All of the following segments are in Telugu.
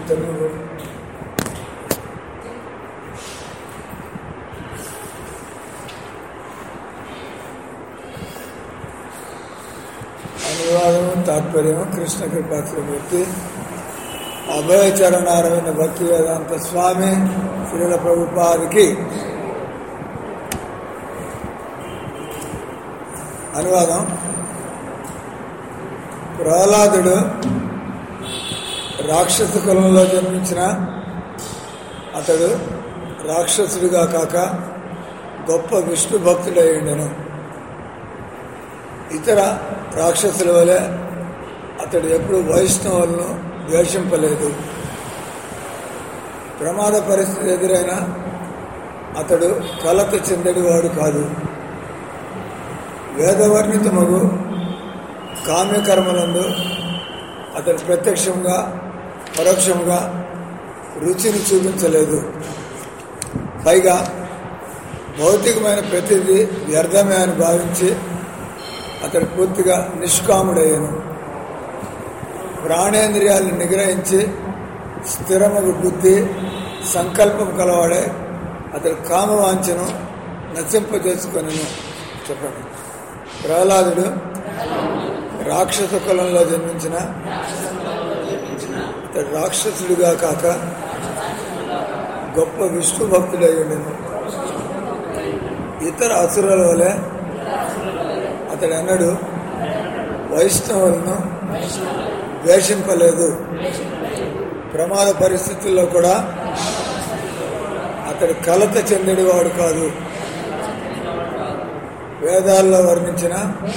తెలుగు అనువాదం తాత్పర్యం కృష్ణ కృపాశ్రమూర్తి అభయచరణారవింద భక్తి వేదాంత స్వామి శ్రీల ప్రభుపాదికి అనువాదం ప్రహ్లాదుడు రాక్షస కులంలో జన్మించిన అతడు రాక్షసుడిగా కాక గొప్ప విష్ణు భక్తుడై ఉండెను ఇతర రాక్షసుల వలె అతడు ఎప్పుడు వైష్ణవులను ద్వేషింపలేదు ప్రమాద పరిస్థితి ఎదురైన అతడు కలత చెందడివాడు కాదు వేదవర్ణితమగు కామ్యకర్మలందు అతడు ప్రత్యక్షంగా పరోక్షంగా రుచిని చూపించలేదు పైగా భౌతికమైన ప్రతిదీ వ్యర్థమే అని భావించి అతడు పూర్తిగా నిష్కాముడయ్యను ప్రాణేంద్రియాలను నిగ్రహించి స్థిరమగు బుద్ధి సంకల్పం కలవాడే అతడు కామవాంఛను నశింపజేసుకొనను చెప్పండి ప్రహ్లాదుడు రాక్షస కులంలో జన్మించిన అతడు రాక్షసుడిగా కాక గొప్ప విష్ణు భక్తుడై ఉండను ఇతర అసురుల వలె అతడు అన్నాడు వైష్ణవులను ద్వేషింపలేదు ప్రమాద పరిస్థితుల్లో కూడా అతడు కలత చెందేవాడు కాదు వేదాల్లో వర్ణించిన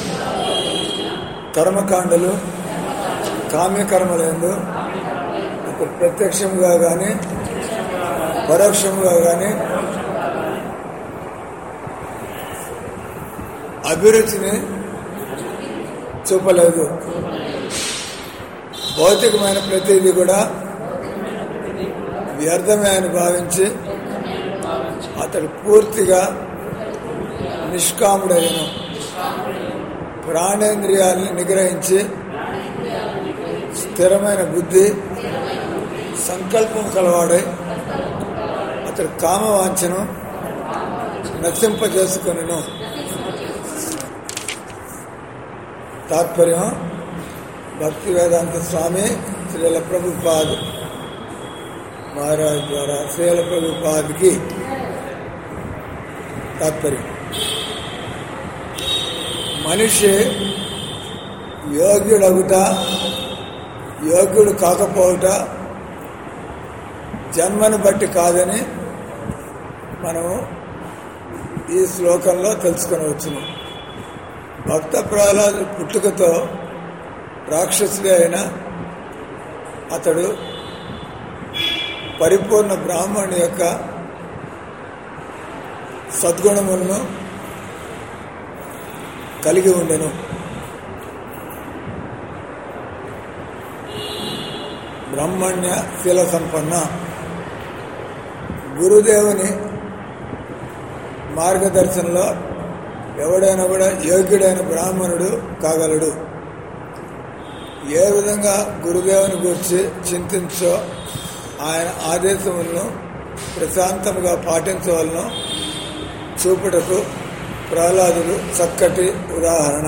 కర్మకాండలు కామ్యకర్మలందు అతడు ప్రత్యక్షంగా కానీ పరోక్షంగా కానీ అభిరుచిని చూపలేదు భౌతికమైన ప్రతిదీ కూడా వ్యర్థమే అని భావించి అతడు పూర్తిగా నిష్కాముడైన ప్రాణేంద్రియాలను నిగ్రహించి స్థిరమైన బుద్ధి సంకల్పం కలవాడై అతడు కామవాంఛను నశింపజేసుకొనిను తాత్పర్యం భక్తి వేదాంత స్వామి శ్రీల ప్రభుపాద్ మహారాజ్ ద్వారా శ్రీల ప్రభుపాద్కి తాత్పర్యం మనిషి యోగ్యుడగుట యోగ్యుడు కాకపోవుట జన్మను బట్టి కాదని మనము ఈ శ్లోకంలో తెలుసుకొనవచ్చును భక్త ప్రహ్లాదు పుట్టుకతో రాక్షసుడే అయిన అతడు పరిపూర్ణ బ్రాహ్మణుని యొక్క సద్గుణములను కలిగి ఉండెను బ్రహ్మణ్య శీల సంపన్న గురుదేవుని మార్గదర్శనంలో ఎవడైనా కూడా యోగ్యుడైన బ్రాహ్మణుడు కాగలడు ఏ విధంగా గురుదేవుని గురించి చింతించో ఆయన ఆదేశములను ప్రశాంతంగా పాటించవలను చూపుటకు ప్రహ్లాదుడు చక్కటి ఉదాహరణ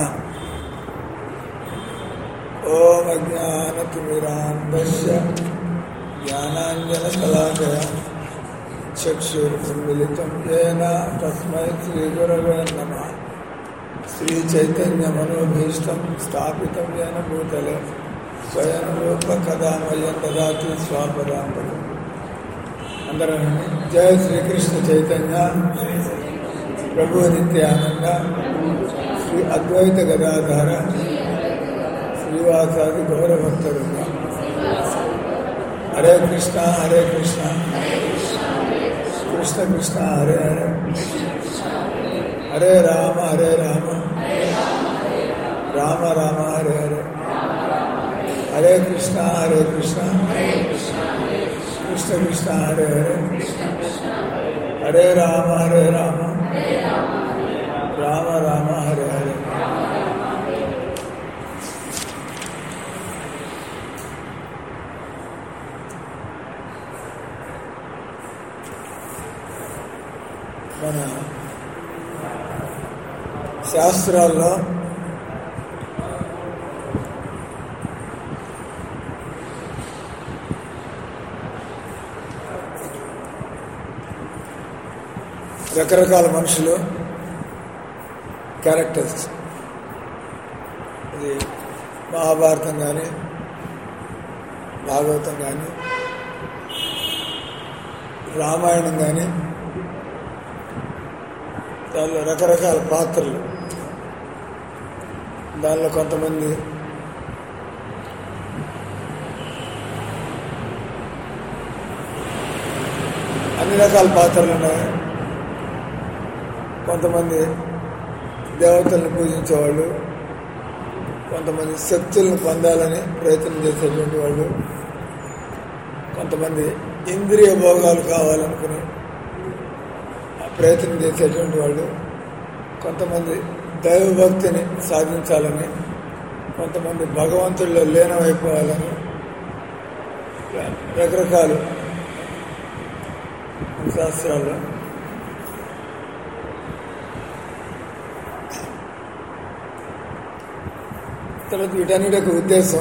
ఓం అజ్ఞానతిమిరాంధ్య జ్ఞానాంజన కళాకయ చక్షుర్మిళితం ఏన తస్మై శ్రీ గురవే నమ శ్రీ చైతన్య మనోభీష్టం స్థాపితం ఏన భూతలే స్వయం రూప కథామయం దదాతి స్వాపదాంబలు అందరూ జయ శ్రీకృష్ణ చైతన్య ప్రభు నిత్యానంద శ్రీ అద్వైత గదాధార శ్రీవాసాది గౌరభక్తరుంద హరే కృష్ణ హరే కృష్ణ కృష్ణ కృష్ణ హరే హరే హరే రామ హరే రామ రామ రామ హరే హరే హరే కృష్ణ హరే కృష్ణ కృష్ణ కృష్ణ హరే హరే హరే రామ హరే రామ రామ రామ హరే హరే మన శాస్త్రాల్లో రకరకాల మనుషులు క్యారెక్టర్స్ ఇది మహాభారతం కానీ భాగవతం కానీ రామాయణం కానీ దానిలో రకరకాల పాత్రలు దానిలో కొంతమంది అన్ని రకాల పాత్రలు ఉన్నాయి కొంతమంది దేవతల్ని పూజించేవాళ్ళు కొంతమంది శక్తులను పొందాలని ప్రయత్నం చేసేటువంటి వాళ్ళు కొంతమంది ఇంద్రియ భోగాలు కావాలనుకుని ప్రయత్నం చేసేటువంటి వాళ్ళు కొంతమంది దైవభక్తిని సాధించాలని కొంతమంది భగవంతుల్లో లీనమైపోవాలని రకరకాలు శాస్త్రాల్లో తర్వాత వీటన్నిటి యొక్క ఉద్దేశం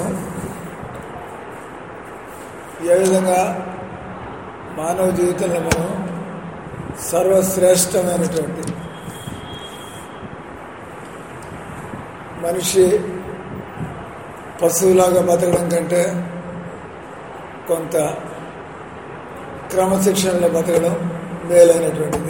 ఏ విధంగా మానవ జీవితంలో మనం సర్వశ్రేష్టమైనటువంటి మనిషి పశువులాగా బతకడం కంటే కొంత క్రమశిక్షణలో బతకడం మేలైనటువంటిది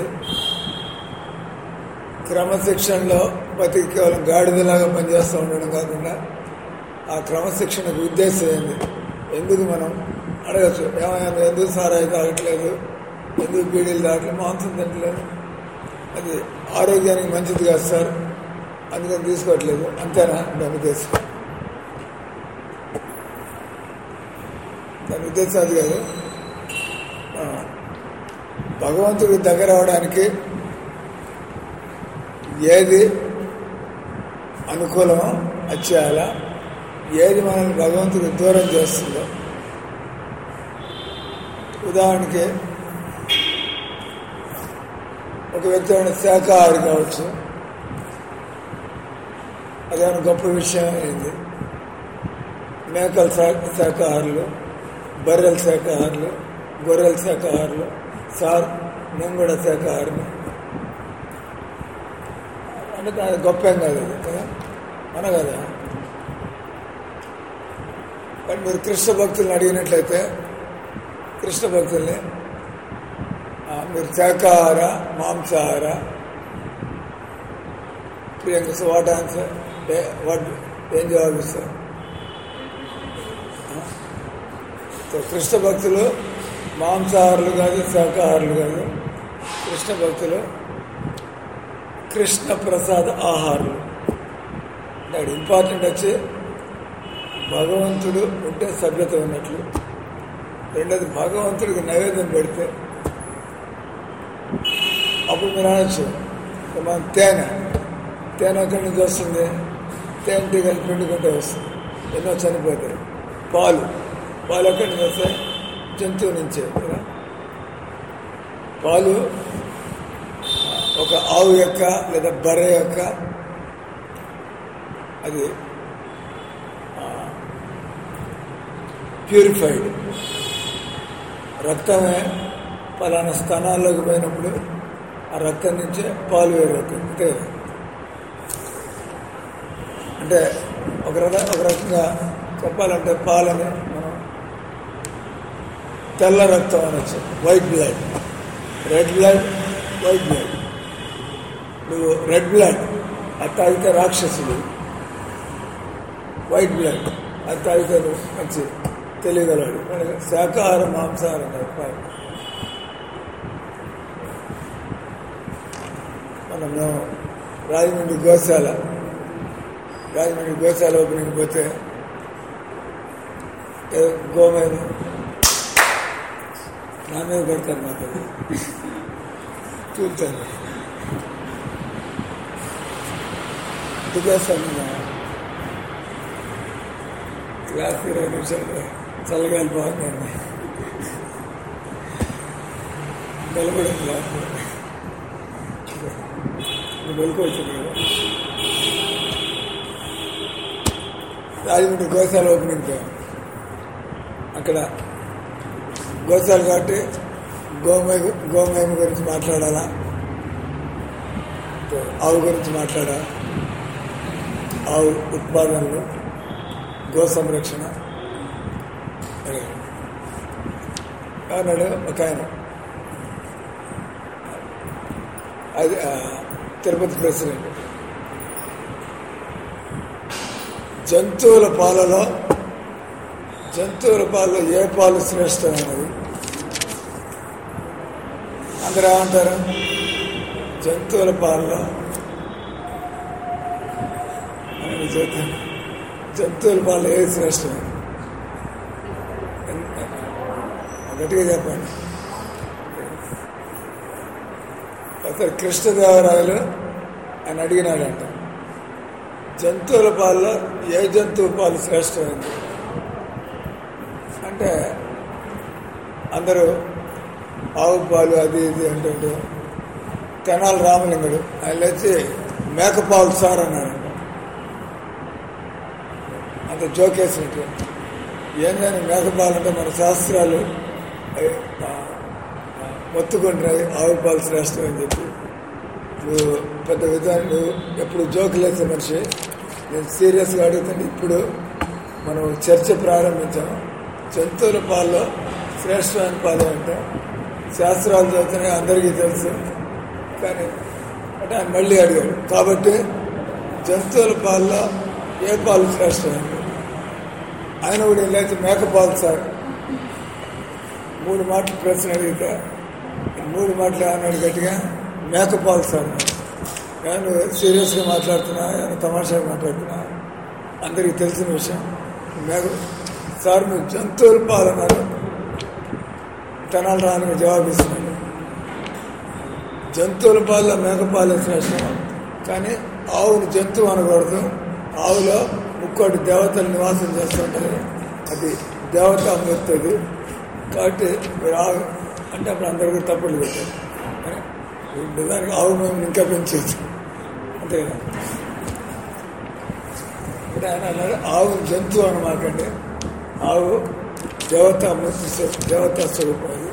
క్రమశిక్షణలో బతికి కేవలం గాడిదలాగా పనిచేస్తూ ఉండడం కాకుండా ఆ క్రమశిక్షణకు ఉద్దేశం ఏంది ఎందుకు మనం అడగచ్చు ఏమైనా ఎందుకు సారాయి తాగట్లేదు ఎందుకు బీడీలు తాగట్లేదు మాంసం తింటలేదు అది ఆరోగ్యానికి మంచిది కాదు సార్ అందుకని తీసుకోవట్లేదు అంతేనా దాని ఉద్దేశం దాని ఉద్దేశం అది కాదు భగవంతుడికి దగ్గర అవడానికి ఏది అనుకూలమో అది చేయాలా ఏది మనల్ని భగవంతుడికి దూరం చేస్తుందో ఉదాహరణకి ఒక వ్యక్తి ఏమైనా శాఖాహారి కావచ్చు అదేమైనా గొప్ప విషయం అయింది మేకల శా- శాఖాహారులు బర్రెల శాఖాహారులు గొర్రెల శాఖాహారులు సార్ నేను కూడా శాఖాహారిని అంటే దాని గొప్ప ఏం కాదు అది కదా మన కదా కానీ మీరు కృష్ణ భక్తుల్ని అడిగినట్లయితే కృష్ణ భక్తుల్ని ఆ, మీరు శాఖాహార మాంసాహార ప్రియాంక సో వాట్ ఆన్సర్ వాట్ ఏం జవాబు ఇస్తారు ఆ? సో కృష్ణ భక్తులు మాంసాహారులు కాదు శాఖాహారులు కాదు కృష్ణ భక్తులు కృష్ణ ప్రసాద్ ఆహారులు అంటే ఇంపార్టెంట్ వచ్చి భగవంతుడు ఉంటే సభ్యత ఉన్నట్లు రెండోది భగవంతుడికి నైవేద్యం పెడితే అప్పుడు మీరు అనొచ్చు మన తేనె తేనె ఎక్కడి నుంచి వస్తుంది తేనె టీగలు పిండుకుంటే వస్తుంది ఎన్నో చనిపోతాయి పాలు పాలు ఎక్కడి నుంచి వస్తాయి జంతువు నుంచే కదా పాలు ఒక ఆవు యొక్క లేదా బర్రె యొక్క అది ప్యూరిఫైడ్ రక్తమే పలానా స్థానాల్లోకి పోయినప్పుడు ఆ రక్తం నుంచే పాలు వేరవుతుంది అంతే కదా అంటే ఒక రక ఒక రకంగా చెప్పాలంటే పాలని మనం తెల్ల రక్తం అనొచ్చు white blood red blood white blood నువ్వు రెడ్ బ్లడ్ అది తాగితే రాక్షసుడు వైట్ బ్లడ్ అది తాగితే నువ్వు మంచి తెలియగలడు మనకి శాకాహారం మాంసాహారం కాదు కాదు. మనం మేము రాజమండ్రి గోశాల రాజమండ్రి గోశాల ఓపెనింగ్ పోతే ఏదో గోమేద నా మీద పడతారు మాకు చూపుతాను దిగేస్తాను క్లాస్ ఇరవై నిమిషాలు చల్లగాలి బాగుందండి నిలబడి క్లాస్ నువ్వు వెళ్ళిపోవచ్చు కదా రాజమండ్రి గోశాల ఓపెనింగ్ అక్కడ గోశాల కాబట్టి గోమయ గోమయం గురించి మాట్లాడాలా ఆవు గురించి మాట్లాడాలా ఆవు ఉత్పాదనలు గో సంరక్షణ అడిగాడు. అన్నాడు ఒక ఆయన అది ఆ, తిరుపతి ప్రెసిడెంట్ జంతువుల పాలలో జంతువుల పాలలో ఏ పాలు శ్రేష్టమైనది అందరూ ఏమంటారు జంతువుల పాలలో అని చెప్తాను జంతువుల పాలలో ఏది శ్రేష్టమైనది గట్టిగా చెప్పండి అసలు కృష్ణదేవరాయలు అని అడిగినాడంట జంతువుల పాలలో ఏ జంతువు పాలు శ్రేష్టమైంది అంటే అందరూ ఆవు పాలు అది ఇది అంటుంటే తెనాలి రామలింగుడు ఆయన లేచి మేకపాలు సార్ అన్నాడు అంత జోకేసినట్టు ఏందని మేకపాలు అంటే మన శాస్త్రాలు అవి, ఆ, ఆ, మొత్తుకుంటున్నాయి ఆవు పాలు శ్రేష్టం అని చెప్పి నువ్వు పెద్ద విధానం నువ్వు ఎప్పుడు జోకులేసే మనిషి నేను సీరియస్గా అడుగుతాను ఇప్పుడు మనం చర్చ ప్రారంభించాము జంతువుల పాల్లో శ్రేష్టమైన పాలు అంటే శాస్త్రాలు చదువుతున్నాయి అందరికీ తెలుసు కానీ అంటే ఆయన మళ్ళీ అడిగాడు కాబట్టి జంతువుల పాల్లో ఏ పాలు శ్రేష్టమైంది ఆయన కూడా లేచి మేకపాలు సార్ మూడు మాటలు ప్రశ్న అడిగితే మూడు మాటలు ఏమన్నాడు గట్టిగా మేకపాలు సార్ నేను సీరియస్గా మాట్లాడుతున్నా నేను తమాషాగా మాట్లాడుతున్నా అందరికీ తెలిసిన విషయం మేక సార్ మీరు జంతువుల పాలు అన్నారు తెనాలి రాని జవాబు ఇస్తున్నాడు జంతువుల పాలలో మేకపాలే శ్రేష్టం కానీ ఆవుని జంతువు అనకూడదు ఆవులో ముక్కోటి దేవతలు నివాసం చేస్తుంటారు అది దేవత అమృతది కాబట్టి మీరు ఆవు అంటే అప్పుడు అందరూ కూడా తప్పులు పెట్టారు కానీ నిజానికి ఆవు మేము ఇంకా పెంచవచ్చు అంతే కదా ఇప్పుడు ఆయన అన్నాడు ఆవు జంతువు అనమాకండి ఆవు దేవత అమృత స్వ- దేవతా స్వరూపం అది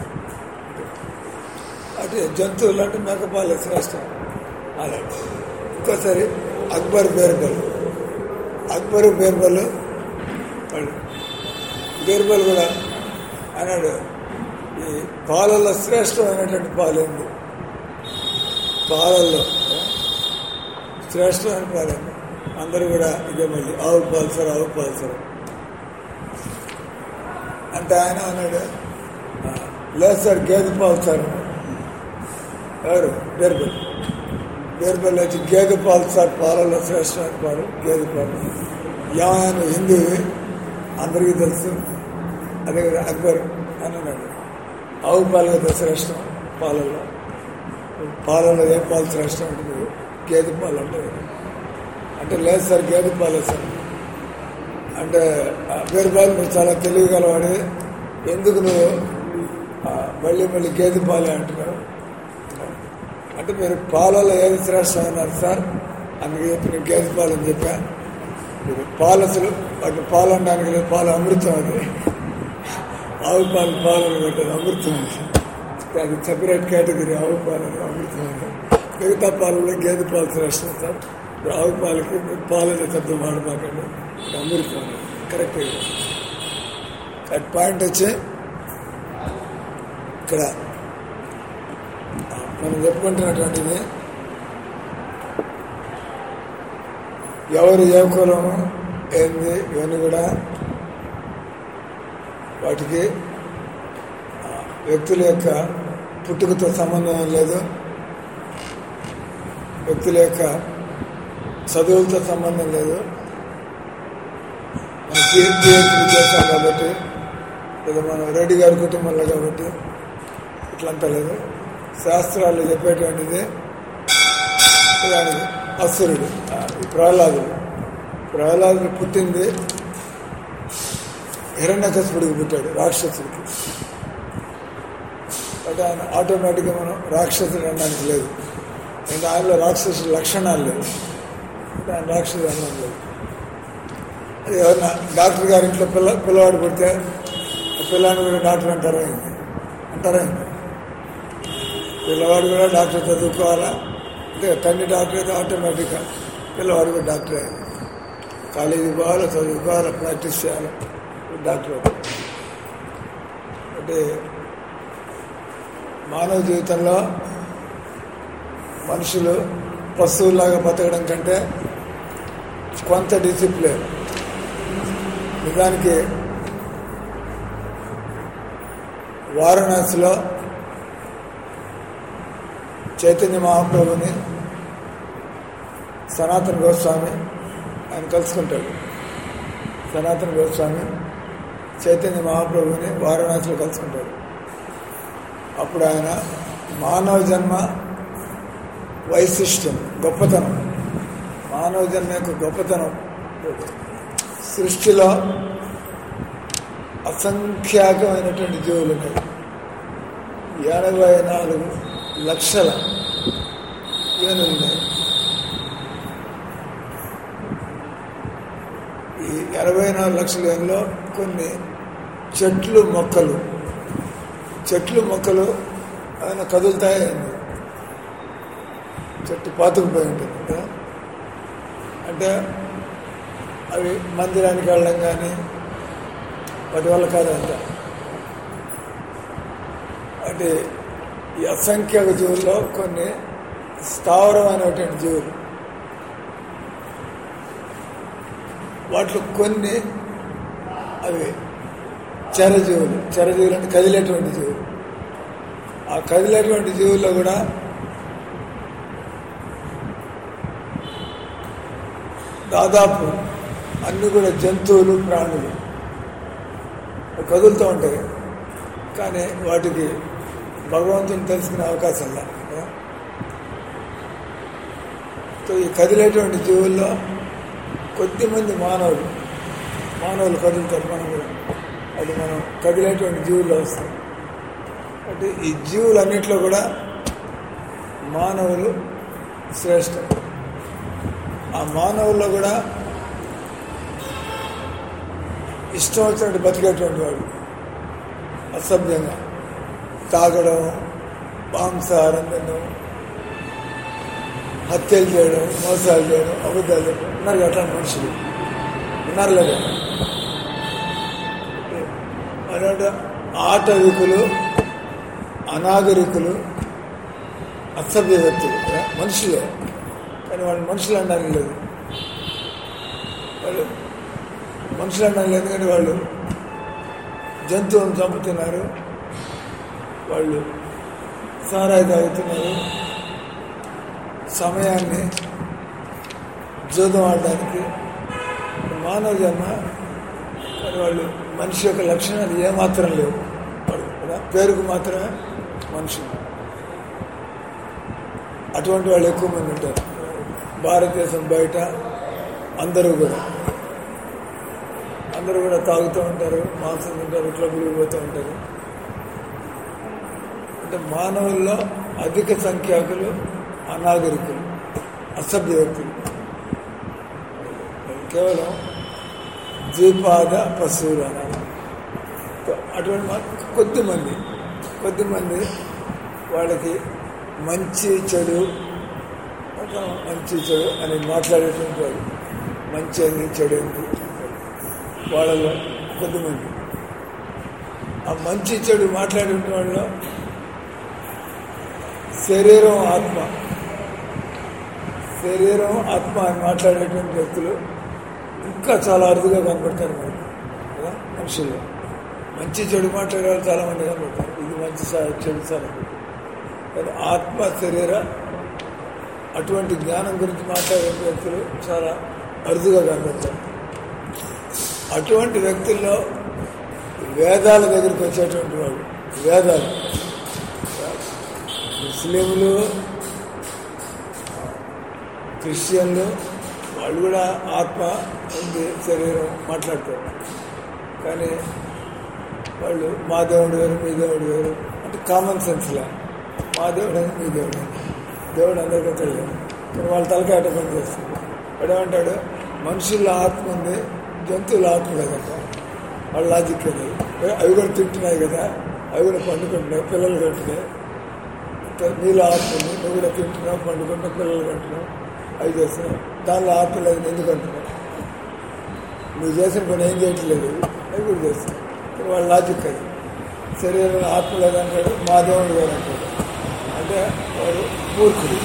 అంటే జంతువులు అంటే మేకపాల శ్రేష్టం అలా ఇంకోసారి అక్బర్ బీర్బల్ అక్బర్ బీర్బల్ వాళ్ళు బీర్బల్ కూడా అన్నాడు ఈ పాలల్లో శ్రేష్టమైనటువంటి పాలు ఏంది పాలల్లో శ్రేష్టమైన పాలు అందరూ కూడా ఇదే మళ్ళీ ఆవు పాలు సార్ ఆవు పాలు సార్ అంటే ఆయన అన్నాడు "ఆ, లేదు సార్ గేదె పాలు సార్ అన్నాడు. ఎవరు బీర్బల్ బీర్బల్ వచ్చి గేదె పాలు సార్ పాలలో శ్రేష్టమైన పాలు గేదె పాలు యాన్ హిందువు అందరికీ తెలుసు అదే కదా అక్బర్ అని అన్నాడు ఆవు పాలు కదా శ్రేష్టం పాలలో పాలలో ఏ పాలు శ్రేష్టం ఉంటుంది గేదె పాలు అంటే అంటే లేదు సార్ గేదె పాలే సార్ అంటే బీర్బాల్ నువ్వు చాలా తెలియగలవాడు ఎందుకు నువ్వు ఆ, మళ్ళీ మళ్ళీ గేదె పాలే అంటున్నావు అంటే మీరు పాలలో ఏది శ్రేష్టం అన్నారు సార్ అందుకే చెప్పి నేను గేదె పాలు అని చెప్పా మీరు పాలు అసలు వాటి పాలు అనడానికి లేదు పాలు అమృతం అది ఆవు పాలు పాలు అని పెట్టదు అమృతం అది అది సెపరేట్ కేటగిరీ ఆవు పాలు అది అమృతం అది మిగతా పాలలో గేదె పాలు శ్రేష్టం సార్ ఇప్పుడు ఆవు పాలకి మీరు పాలని శబ్దం వాడమాకండి ఇది అమృతం అది కరెక్ట్ కరెక్ట్ పాయింట్ వచ్చి ఇక్కడ మనం చెప్పుకుంటున్నటువంటిది ఎవరు ఏ కులము ఏంది ఇవన్నీ కూడా వాటికి ఆ, వ్యక్తుల యొక్క పుట్టుకతో సంబంధం ఏం లేదు వ్యక్తుల యొక్క చదువులతో సంబంధం లేదు మన పిహెచ్డి చేస్తాం కాబట్టి లేదా మనం రెడ్డి గారి కుటుంబంలో కాబట్టి ఇట్లంతా లేదు శాస్త్రాలు చెప్పేటువంటిది దానికి అసురుడు ఆ, ఈ ప్రహ్లాదుడు ప్రహ్లాదుడు పుట్టింది హిరణ్యకశపుడికి పుట్టాడు రాక్షసుడికి అంటే ఆయన ఆటోమేటిక్గా మనం రాక్షసుడు అనడానికి లేదు ఇంకా ఆయనలో రాక్షసు లక్షణాలు లేవు అంటే ఆయన రాక్షసు అన్నం లేదు అది ఎవరన్నా డాక్టర్ గారి ఇంట్లో పిల్ల పిల్లవాడు పుడితే ఆ పిల్లాన్ని కూడా డాక్టర్ అంటారా ఏంది? అంటారా ఏంది? పిల్లవాడు కూడా డాక్టర్ చదువుకోవాలా అంటే తండ్రి డాక్టర్ అయితే ఆటోమేటిక్గా పిల్లవాడు కూడా డాక్టర్ అయ్యాలి కాలేజీ పోవాలా చదువుకోవాలా ప్రాక్టీస్ చేయాలి డాక్టర్ అవుతాడు. అంటే మానవ జీవితంలో మనుషులు పశువులాగా బతకడం కంటే కొంత డిసిప్లిన్ నిజానికి వారణాసిలో చైతన్య మహాప్రభుని సనాతన గోస్వామి ఆయన కలుసుకుంటాడు సనాతన గోస్వామి చైతన్య మహాప్రభుని వారణాసిలో కలుసుకుంటాడు అప్పుడు ఆయన మానవ జన్మ వైశిష్టం గొప్పతనం మానవ జన్మ యొక్క గొప్పతనం సృష్టిలో అసంఖ్యాకమైనటువంటి జీవులు ఉన్నాయి ఎనభై నాలుగు లక్షల ఏనుగులు ఉన్నాయి ఈ ఎనభై నాలుగు లక్షల ఏనులో కొన్ని చెట్లు మొక్కలు చెట్లు మొక్కలు ఏమైనా కదులుతాయి చెట్టు పాతుకుపోయి ఉంటుంది కదా. అంటే అవి మందిరానికి వెళ్ళడం కానీ వాటి వల్ల కాదంట అంటే ఈ అసంఖ్యాక జీవుల్లో కొన్ని స్థావరమైనటువంటి జీవులు వాటిలో కొన్ని అవి చరజీవులు చరజీవులు అంటే కదిలేటువంటి జీవులు ఆ కదిలేటువంటి జీవుల్లో కూడా దాదాపు అన్ని కూడా జంతువులు ప్రాణులు అవి కదులుతూ ఉంటాయి కానీ వాటికి భగవంతుని తెలుసుకునే అవకాశం లేదు కదా. సో ఈ కదిలేటువంటి జీవుల్లో కొద్దిమంది మానవులు మానవులు కదులుతారు మనం కూడా అది మనం కదిలేటువంటి జీవుల్లో వస్తాం అంటే ఈ జీవులన్నింటిలో కూడా మానవులు శ్రేష్టం ఆ మానవుల్లో కూడా ఇష్టం వచ్చినట్టు బతికేటువంటి వాడు అసభ్యంగా తాగడం మాంసాహారం తినడం హత్యలు చేయడం మోసాలు చేయడం అబద్ధాలు చేయడం ఉన్నారు కదా అట్లాంటి మనుషులు ఉన్నారు లేదా అలాంటి ఆటవికులు అనాగరికులు అసభ్య వ్యక్తులు కదా, మనుషులే కానీ వాళ్ళు మనుషులు అనడానికి లేదు వాళ్ళు మనుషులు అనడానికి లేదు ఎందుకంటే వాళ్ళు జంతువులను చంపుతున్నారు వాళ్ళు సారాయి తాగుతున్నారు సమయాన్ని జూదం ఆడడానికి మానవ జన్మ కానీ వాళ్ళు మనిషి యొక్క లక్షణాలు ఏమాత్రం లేవు వాడు కదా పేరుకు మాత్రమే మనుషులు అటువంటి వాళ్ళు ఎక్కువ మంది ఉంటారు భారతదేశం బయట అందరూ కూడా అందరూ కూడా తాగుతూ ఉంటారు మాంసం తింటారు క్లబ్లు పోతూ ఉంటారు అంటే మానవుల్లో అధిక సంఖ్యాకులు అనాగరికులు అసభ్య వ్యక్తులు కేవలం ద్విపాద పశువులు అన్నారు అటువంటి మా- కొద్దిమంది కొద్దిమంది వాళ్ళకి మంచి చెడు ఒక మంచి చెడు అని మాట్లాడేటువంటి వాళ్ళు మంచి ఏంది చెడు ఏంది వాళ్ళలో కొద్దిమంది ఆ మంచి చెడు మాట్లాడే వాళ్ళలో శరీరం ఆత్మ శరీరం ఆత్మ అని మాట్లాడేటువంటి వ్యక్తులు ఇంకా చాలా అరుదుగా కనపడతారు మనకి కదా మనుషుల్లో మంచి చెడు మాట్లాడే వాళ్ళు చాలా మంది కనపడతారు ఇది మంచి సా- చెడు సార్ కానీ ఆత్మ శరీర అటువంటి జ్ఞానం గురించి మాట్లాడే వ్యక్తులు చాలా అరుదుగా కనపడతారు అటువంటి వ్యక్తుల్లో వేదాల దగ్గరికి వచ్చేటువంటి వాళ్ళు వేదాలు ముస్లింలు క్రిస్టియన్లు వాళ్ళు కూడా ఆత్మ ఉంది శరీరం మాట్లాడతారు కానీ వాళ్ళు మా దేవుడు వేరు మీ దేవుడు వేరు అంటే కామన్ సెన్స్లా మా దేవుడు అని మీ దేవుడు అని దేవుడు అందరికీ తెలియదు కానీ వాళ్ళ తలకాట పని చేస్తుంది వాడు ఏమంటాడు మనుషుల్లో ఆత్మ ఉంది జంతువుల ఆత్మ లేదంట వాళ్ళ లాజిక్ అది అవి కూడా తింటున్నాయి కదా అవి కూడా పండుకుంటున్నాయి పిల్లలు కంటున్నాయి నీళ్ళు ఆత్మ ఉంది నువ్వు కూడా తింటున్నావు పండుకుంటున్నావు పిల్లలు కంటున్నావు అవి చేస్తున్నావు దానిలో ఆత్మ లేదు ఎందుకు అంటున్నావు నువ్వు చేసిన పని ఏం చేయట్లేదు అవి కూడా చేస్తున్నావు కానీ వాళ్ళ లాజిక్ అది శరీరంలో ఆత్మ లేదంటాడు మా దేవుడు గారు అంటాడు అంటే వాడు మూర్ఖుడు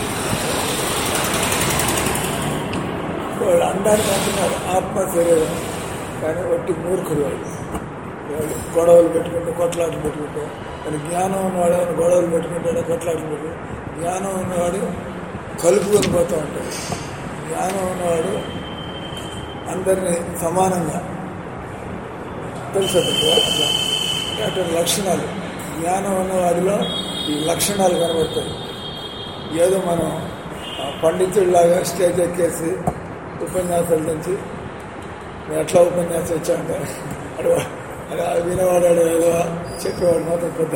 వాడు అనడానికి అంటున్నాడు ఆత్మ శరీరం కానీ ఒట్టి మూర్ఖుడు వాడు వాడు గొడవలు పెట్టుకుంటే కొట్లాటలు పెట్టుకుంటే మరి జ్ఞానం ఉన్నవాడు ఏమైనా గొడవలు పెట్టుకుంటాడు కొట్లాటలు పెట్టుకుంటే జ్ఞానం ఉన్నవాడు కలుపుకొని పోతూ ఉంటాడు జ్ఞానం ఉన్నవాడు అందరినీ సమానంగా తెలుసు అట్లా అంటే అటువంటి లక్షణాలు జ్ఞానం ఉన్న వాడిలో ఈ లక్షణాలు కనబడతాయి ఏదో మనం ఆ, పండితుడిలాగా స్టేజ్ ఎక్కేసి ఉపన్యాసాలు నుంచి నేను ఎట్లా ఉపన్యాసం ఇచ్చామంటే అడు అలా వినవాడాడు ఏదో చెప్పేవాడు మాత్రం పెద్ద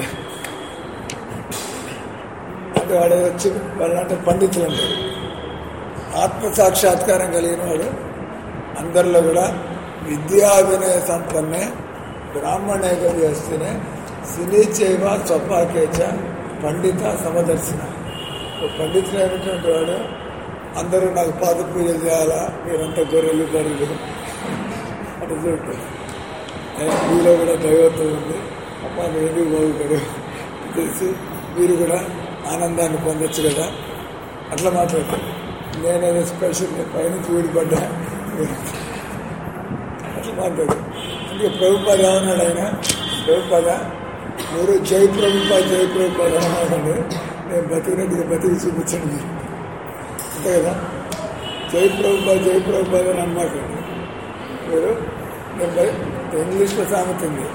అంటే వాడు వచ్చి వాళ్ళంటే పండితులు అంటారు ఆత్మ సాక్షాత్కారం కలిగిన వాడు అందరిలో కూడా విద్యాభినయ సంపన్నే బ్రాహ్మణేగ చేస్తేనే సినీ చేయవ చొప్పాకేచ పండిత సమదర్శన ఓ పండితులు అయినటువంటి వాడు అందరూ నాకు పాద పూజలు చేయాలా మీరంతా గొర్రెలు బర్రెలు అటు చూడండి మీలో కూడా దైవత్వం ఉంది అమ్మ మీరు ఎందుకు బాగుపడు తెలిసి మీరు కూడా ఆనందాన్ని పొందొచ్చు కదా అట్లా మాట్లాడతారు నేనేదో స్పెషల్ పైనుంచి ఊడిపడ్డా అట్లా మాట్లాడు అందుకే ప్రభుపాద ఏమన్నాడు ఆయన ప్రభుపాద మీరు జై ప్రభుపా జై ప్రభుపాద అన్నాడండి నేను బతికినట్టుగా బతికి చూపించండి మీరు అంతే కదా జై ప్రభుపా జై ప్రభుపాద అని అన్నమాట మీరు నేను బ- ఇంగ్లీష్లో సామెత ఉంది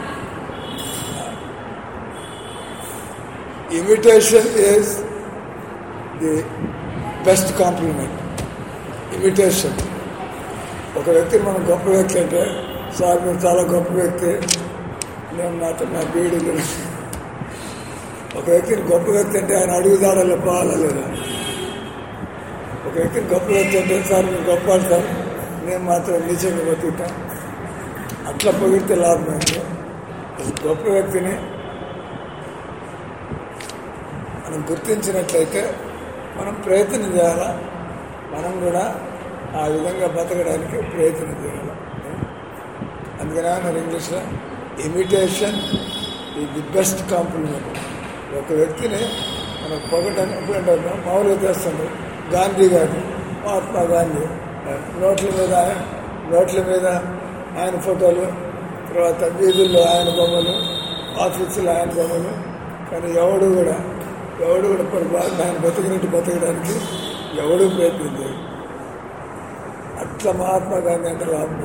imitation is the best compliment imitation ఒక వ్యక్తిని మనం గొప్ప వ్యక్తి అంటే సార్ మీరు చాలా గొప్ప వ్యక్తి నేను నాతో నా బీడీలు ఒక వ్యక్తిని గొప్ప వ్యక్తి అంటే ఆయన అడుగుదాడలో పోవాలా లేదా ఒక వ్యక్తిని గొప్ప వ్యక్తి అంటే సార్ మీరు గొప్ప సార్ నేను మాత్రం నిజంగా బతుకుతా అట్లా పొగిడితే లాభం ఏంటి గొప్ప వ్యక్తిని మనం గుర్తించినట్లయితే మనం ప్రయత్నం చేయాలా మనం కూడా ఆ విధంగా బతకడానికి ప్రయత్నం చేయాలి అందుకనే అన్నారు ఇంగ్లీష్లో ఇమిటేషన్ ఈ ది బెస్ట్ కాంప్లిమెంట్ ఒక వ్యక్తిని మనం పొగటానికి ఎప్పుడంటే మామూలుగా చేస్తుంది గాంధీ గారు మహాత్మా గాంధీ నోట్ల మీద ఆయన నోట్ల మీద ఆయన ఫోటోలు తర్వాత వీధుల్లో ఆయన బొమ్మలు ఆఫీసులో ఆయన బొమ్మలు కానీ ఎవడు కూడా ఎవడు కూడా పొరపాటు ఆయన బతికినట్టు బతకడానికి ఎవడూ ప్రయత్నించారు అట్లా మహాత్మా గాంధీ అంటే లాభం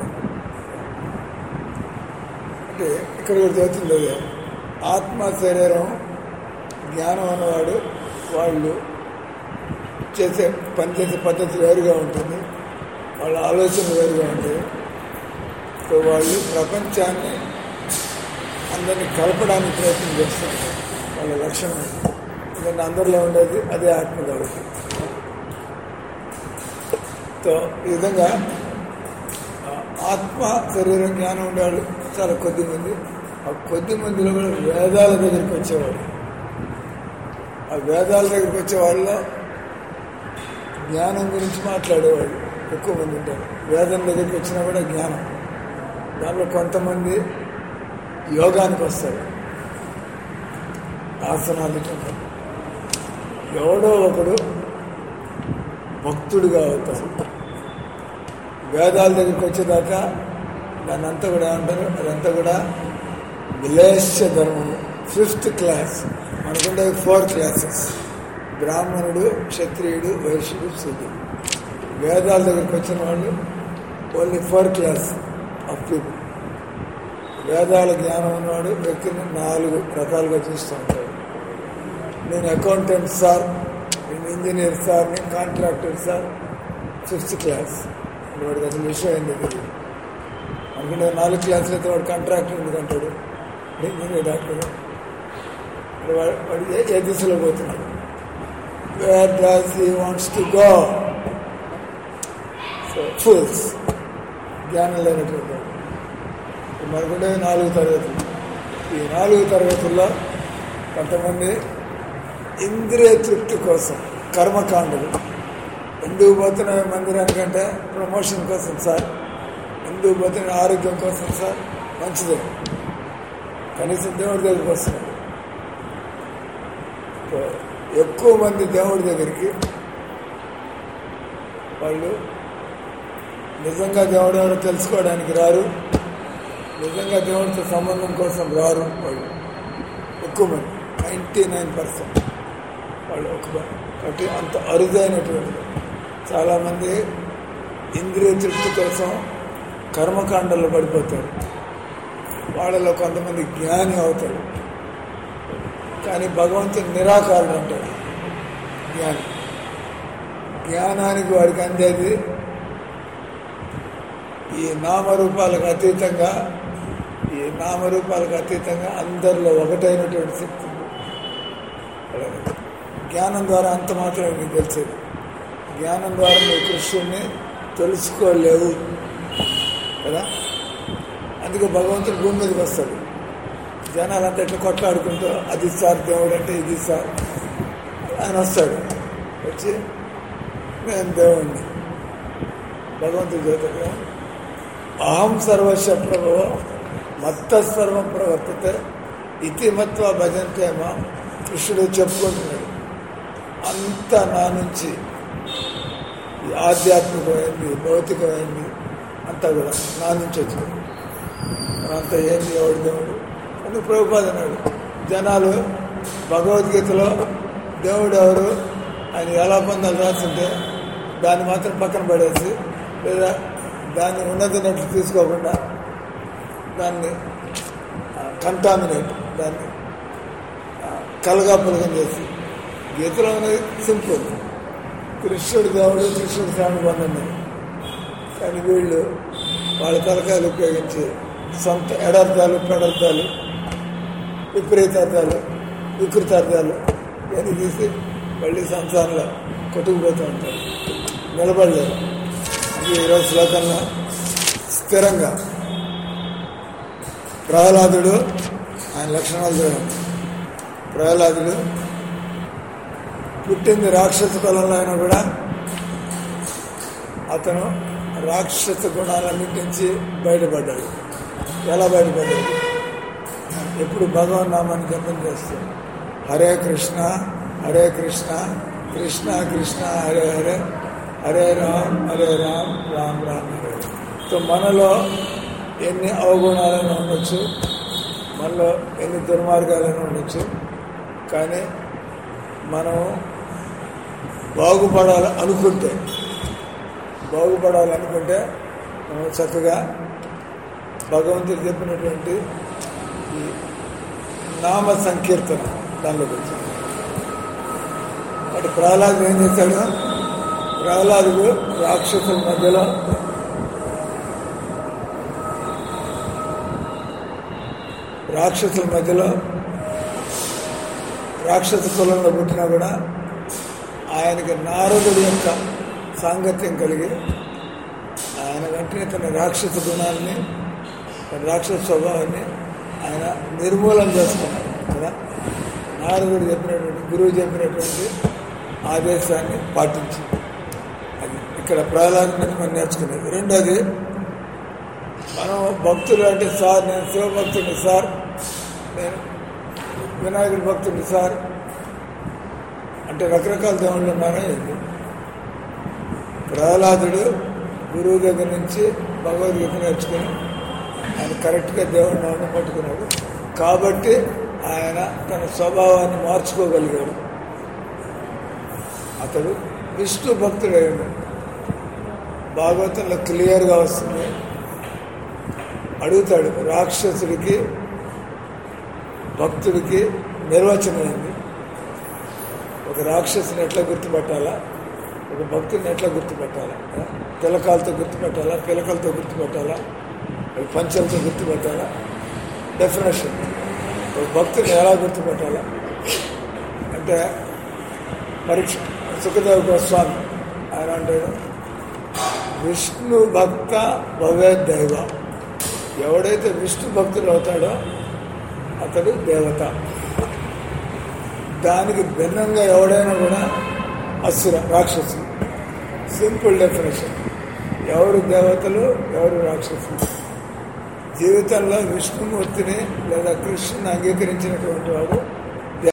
అంటే ఇక్కడ కూడా చదువుతుంది అదే ఆత్మ శరీరం జ్ఞానం అన్నవాడు వాళ్ళు చేసే పనిచేసే పద్ధతి వేరుగా ఉంటుంది వాళ్ళ ఆలోచన వేరుగా ఉంటుంది సో వాళ్ళు ప్రపంచాన్ని అందరినీ కలపడానికి ప్రయత్నం చేస్తారు వాళ్ళ లక్ష్యం అది. ఎందుకంటే అందరిలో ఉండేది అదే ఆత్మ కాబట్టి సో ఈ విధంగా ఆ, ఆత్మ శరీరం జ్ఞానం ఉండేవాళ్ళు చాలా కొద్ది మంది ఆ కొద్ది మందిలో కూడా వేదాల దగ్గరికి వచ్చేవాడు ఆ వేదాల దగ్గరికి వచ్చే వాళ్ళలో జ్ఞానం గురించి మాట్లాడేవాళ్ళు ఎక్కువ మంది ఉంటారు వేదం దగ్గరికి వచ్చినా కూడా జ్ఞానం దానిలో కొంతమంది యోగానికి వస్తారు ఆసనాలు ఇటువంటి. ఎవడో ఒకడు భక్తుడిగా అవుతారు వేదాల దగ్గరికి వచ్చేదాకా దాన్ని అంతా కూడా ఏమంటారు అదంతా కూడా విలేష్య ధర్మము ఫిఫ్త్ క్లాస్ మనకుండే ఫోర్ క్లాసెస్ బ్రాహ్మణుడు క్షత్రియుడు వైశ్యుడు శూద్రుడు వేదాల దగ్గరికి వచ్చిన వాళ్ళు only four class of people వేదాల జ్ఞానం ఉన్నవాడు వ్యక్తిని నాలుగు రకాలుగా చూస్తూ ఉంటాడు నేను అకౌంటెంట్ సార్ నేను ఇంజనీర్ సార్ నేను కాంట్రాక్టర్ సార్ ఫిఫ్త్ క్లాస్ అంటే వాడికి అసలు విషయం ఏంటి తెలియదు అనుకుంటే నాలుగు క్లాసులు అయితే వాడు కాంట్రాక్టర్ ఎందుకు అంటాడు ఇంజనీర్ డాక్టర్ మరి వాడు వాడు ఏ ఏ దిశలో పోతున్నాడు where does he wants to go so fools జ్ఞానం లేనటువంటి వాడు. ఇప్పుడు మనకుండే నాలుగు తరగతులు ఈ నాలుగు తరగతుల్లో కొంతమంది ఇంద్రియ తృప్తి కోసం కర్మకాండలు ఎందుకు పోతున్నాయి మందిరానికంటే ప్రమోషన్ కోసం సార్ ఎందుకు పోతున్న ఆరోగ్యం కోసం సార్ మంచిదే కనీసం దేవుడి దగ్గరికి వస్తున్నాడు సో, ఎక్కువ మంది దేవుడి దగ్గరికి వాళ్ళు నిజంగా దేవుడు ఎవరో తెలుసుకోవడానికి రారు నిజంగా దేవుడితో సంబంధం కోసం రారు వాళ్ళు ఎక్కువ మంది నైంటీ నైన్ పర్సెంట్ వాళ్ళు ఒక కాబట్టి అంత అరుదైనటువంటి చాలామంది ఇంద్రియ తృప్తి కోసం కర్మకాండల్లో పడిపోతారు వాళ్ళలో కొంతమంది జ్ఞాని అవుతారు కానీ భగవంతుని నిరాకారుడు అంటాడు జ్ఞాని జ్ఞానానికి వాడికి అందేది ఈ నామరూపాలకు అతీతంగా ఈ నామరూపాలకు అతీతంగా అందరిలో ఒకటైనటువంటి శక్తి ఉంది. జ్ఞానం ద్వారా అంత మాత్రమే నీకు తెలిసేది జ్ఞానం ద్వారా నువ్వు కృష్ణుడిని తెలుసుకోలేవు కదా అందుకే భగవంతుడు భూమి మీదకి వస్తాడు జనాలంతా ఇట్లా కొట్లాడుకుంటూ అది సార్ దేవుడు అంటే ఇది సార్ ఆయన వస్తాడు వచ్చి నేను దేవుణ్ణి భగవంతుడు చెబుతాడు అహం సర్వస్వ ప్రభు మత్త సర్వం ప్రవర్తితే ఇతి మత్వ భజంతే మా కృష్ణుడు చెప్పుకుంటున్నాడు అంతా నా నుంచి ఈ ఆధ్యాత్మికమైంది భౌతికమైంది అంతా కూడా నా నుంచి వచ్చింది మనంతా ఏంది ఎవడు దేవుడు అని ప్రభుపాద అన్నాడు జనాలు భగవద్గీతలో దేవుడు ఎవరు ఆయన ఎలా పొందాలి రాసింటే దాన్ని మాత్రం పక్కన పడేసి లేదా దాన్ని ఉన్నదన్నట్లు తీసుకోకుండా దాన్ని కంటామినేట్ దాన్ని ఆ, కలగాపులగం చేసి గీతలో ఉన్నది సింపుల్ కృష్ణుడు దేవుడు కృష్ణుడు స్వామి పొందండి కానీ వీళ్ళు వాళ్ళ తలకాయలు ఉపయోగించి సొంత ఎడార్థాలు పెడర్థాలు విపరీతార్థాలు వికృతార్థాలు ఇవన్నీ తీసి మళ్ళీ సంసారంలో కొట్టుకుపోతూ ఉంటారు నిలబడలేరు ఇది ఈరోజు శ్లోకంలో స్థిరంగా ప్రహ్లాదుడు ఆయన లక్షణాలు చూడండి ప్రహ్లాదుడు పుట్టింది రాక్షస కులంలో అయినా కూడా అతను రాక్షస గుణాలన్నిటి నుంచి బయటపడ్డాడు ఎలా బయటపడ్డాడు ఎప్పుడు భగవన్ నామాన్ని జపం చేస్తూ హరే కృష్ణ హరే కృష్ణ కృష్ణ కృష్ణ హరే హరే హరే రామ్ హరే రామ్ రామ్ రామ్ హరే సో మనలో ఎన్ని అవగుణాలను ఉండొచ్చు మనలో ఎన్ని దుర్మార్గాలను ఉండొచ్చు కానీ మనం బాగుపడాలి అనుకుంటే బాగుపడాలనుకుంటే మనం చక్కగా భగవంతుడు చెప్పినటువంటి ఈ నామ సంకీర్తన దానిలోకి వచ్చింది వాటి ప్రహ్లాదు ఏం చేశాడు ప్రహ్లాదుడు రాక్షసుల మధ్యలో రాక్షసుల మధ్యలో రాక్షస కులంలో పుట్టినా కూడా ఆయనకి నారదుడి యొక్క సాంగత్యం కలిగి ఆయన వెంటనే తన రాక్షస గుణాలని తన రాక్షస స్వభావాన్ని ఆయన నిర్మూలన చేసుకున్నాడు కదా నారదుడు చెప్పినటువంటి గురువు చెప్పినటువంటి ఆదేశాన్ని పాటించి అది ఇక్కడ ప్రహ్లాదం నుంచి మనం నేర్చుకునేది రెండోది మనం భక్తులు అంటే సార్ నేను శివభక్తుడిని సార్ నేను వినాయకుడి భక్తుడిని సార్ అంటే రకరకాల దేవుళ్ళు ఉన్నారా ఏంటి ప్రహ్లాదుడు గురువు దగ్గర నుంచి భగవద్గీత నేర్చుకుని ఆయన కరెక్ట్గా దేవుడి నామం పట్టుకున్నాడు కాబట్టి ఆయన తన స్వభావాన్ని మార్చుకోగలిగాడు అతడు విష్ణు భక్తుడైన భాగవతంలో క్లియర్గా వస్తుంది అడుగుతాడు రాక్షసుడికి భక్తుడికి నిర్వచనం ఏంది ఒక రాక్షసుని ఎట్లా గుర్తుపట్టాలా ఒక భక్తుని ఎట్లా గుర్తుపట్టాలా ఆ? తిలకాలతో గుర్తుపట్టాలా పిలకలతో గుర్తుపట్టాలా ఒక పంచలతో గుర్తుపట్టాలా డెఫినేషన్ ఒక భక్తుని ఎలా గుర్తుపట్టాలా అంటే పరీక్ష సుఖదేవ గోస్వామి ఆయన అంటాడు విష్ణు భక్త భవే దైవ ఎవడైతే విష్ణు భక్తుడు అవుతాడో అతడు దేవత దానికి భిన్నంగా ఎవడైనా కూడా అసుర రాక్షసులు సింపుల్ డెఫినేషన్ ఎవరు దేవతలు ఎవరు రాక్షసులు జీవితంలో విష్ణుమూర్తిని లేదా కృష్ణుని అంగీకరించినటువంటి వాడు